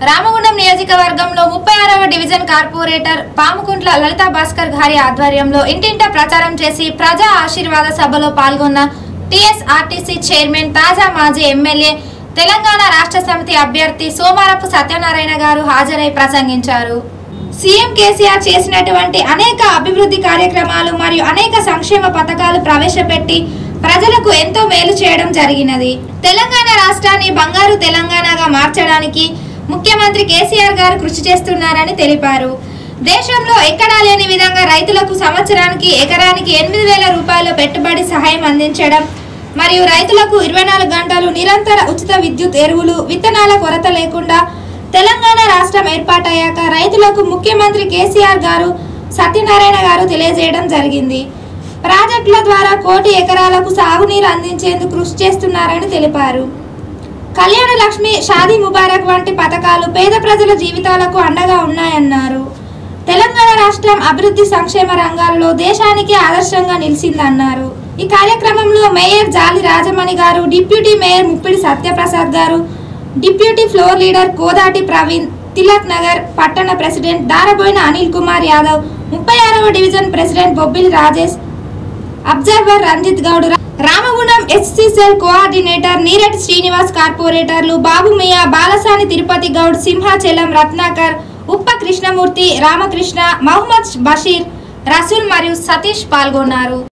రామగుండం నియోజకవర్గంలో ముప్పై ఆరవ డివిజన్ కార్పొరేటర్ పాముకుంట్ల లలితా భాస్కర్ గారి ఆధ్వర్యంలో ఇంటింటా ప్రచారం చేసి ప్రజా ఆశీర్వాద సభలో పాల్గొన్న టీఎస్ఆర్టీసీ చైర్మన్ తాజా మాజీ ఎమ్మెల్యే తెలంగాణ రాష్ట్ర సమితి అభ్యర్థి సోమారపు సత్యనారాయణ గారు హాజరై ప్రసంగించారు సీఎం కేసీఆర్ చేసినటువంటి అనేక అభివృద్ధి కార్యక్రమాలు మరియు అనేక సంక్షేమ పథకాలు ప్రవేశపెట్టి ప్రజలకు ఎంతో మేలు చేయడం జరిగినది తెలంగాణ రాష్ట్రాన్ని బంగారు తెలంగాణగా మార్చడానికి ముఖ్యమంత్రి కేసీఆర్ గారు కృషి చేస్తున్నారని తెలిపారు దేశంలో ఎక్కడా లేని విధంగా రైతులకు సంవత్సరానికి ఎకరానికి ఎనిమిది వేల రూపాయల పెట్టుబడి సహాయం అందించడం మరియు రైతులకు ఇరవై నాలుగు గంటలు నిరంతర ఉచిత విద్యుత్ ఎరువులు విత్తనాల కొరత లేకుండా తెలంగాణ రాష్ట్రం ఏర్పాటయ్యాక రైతులకు ముఖ్యమంత్రి కేసీఆర్ గారు సత్యనారాయణ గారు తెలియజేయడం జరిగింది ప్రాజెక్టుల ద్వారా కోటి ఎకరాలకు సాగునీరు అందించేందుకు కృషి చేస్తున్నారని తెలిపారు కళ్యాణ లక్ష్మి షాదీ ముబారక్ వంటి పథకాలు పేద ప్రజల జీవితాలకు అండగా ఉన్నాయన్నారు తెలంగాణ రాష్ట్రం అభివృద్ధి సంక్షేమ రంగాల్లో దేశానికి ఆదర్శంగా నిలిచిందన్నారు ఈ కార్యక్రమంలో మేయర్ జాలి రాజమణి గారు deputy mayor Muppidi Satyaprasad garu deputy floor leader Kodati Praveen Tilak Nagar పట్టణ ప్రెసిడెంట్ దారబోయిన అనిల్ కుమార్ యాదవ్ ముప్పై ఆరవ division president Bobbili Rajesh observer Ranjith Goud Ramagundam SC cell coordinator Neerati Srinivas కార్పొరేటర్లు బాబు మియా బాలసాని తిరుపతి గౌడ్ సింహాచలం రత్నాకర్ ఉప్ప కృష్ణమూర్తి రామకృష్ణ మహమ్మద్ బషీర్ రసూల్ మరియు సతీష్ పాల్గొన్నారు